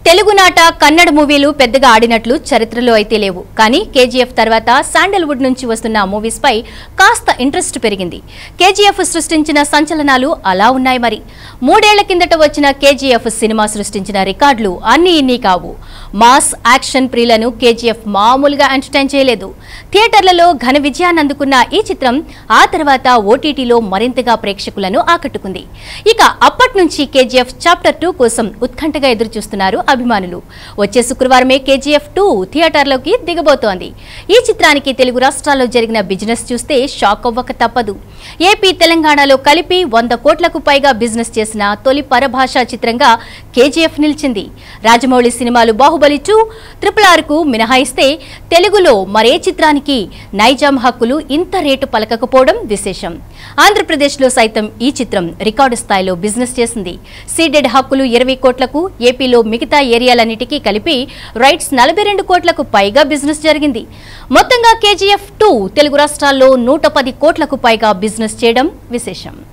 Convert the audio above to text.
తెలుగునాట కన్నడ మూవీలు పెద్దగా ఆడినట్లు చరిత్రలో అయితే లేవు కానీ కేజీఎఫ్ తర్వాత శాండల్వుడ్ నుంచి వస్తున్న మూవీస్ పై కాస్త ఇంట్రెస్ట్ పెరిగింది కేజీఎఫ్ సృష్టించిన సంచలనాలు అలా ఉన్నాయి మరి మూడేళ్ల కిందట వచ్చిన కేజీఎఫ్ సినిమా సృష్టించిన రికార్డులు అన్ని ఇన్ని కావు మాస్ యాక్షన్ ప్రియులను కేజీఎఫ్ మామూలుగా ఎంటర్టైన్ చేయలేదు థియేటర్లలో ఘన విజయాన్ని అందుకున్న ఈ చిత్రం ఆ తర్వాత ఓటీటీలో మరింతగా ప్రేక్షకులను ఆకట్టుకుంది ఇక అప్పటి నుంచి కేజీఎఫ్ చాప్టర్ టూ కోసం ఉత్కంఠగా ఎదురుచూస్తున్నారు అభిమానులు వచ్చే శుక్రవారమే కేజీఎఫ్ టూ థియేటర్లోకి దిగబోతోంది ఈ చిత్రానికి తెలుగు రాష్ట్రాల్లో జరిగిన బిజినెస్ చూస్తే షాక్ అవ్వక తప్పదు ఏపీ తెలంగాణలో కలిపి వంద కోట్లకు పైగా బిజినెస్ చేసిన తొలి పరభాషా చిత్రంగా కేజీఎఫ్ నిలిచింది రాజమౌళి సినిమాలు బాహుబలి టూ ట్రిపుల్ ఆర్కు మినహాయిస్తే తెలుగులో మరే చిత్రానికి నైజాం హక్కులు ఇంత రేటు పలకకపోవడం విశేషం ఆంధ్రప్రదేశ్లో సైతం ఈ చిత్రం రికార్డు స్థాయిలో బిజినెస్ చేసింది సీడెడ్ హక్కులు ఇరవై కోట్లకు ఏపీలో మిగతా ఏరియాలన్నిటికీ కలిపి రైట్స్ నలభై రెండు కోట్లకు పైగా బిజినెస్ జరిగింది మొత్తంగా కేజీఎఫ్ టూ తెలుగు రాష్ట్రాల్లో నూట పది కోట్లకు పైగా బిజినెస్ చేయడం విశేషం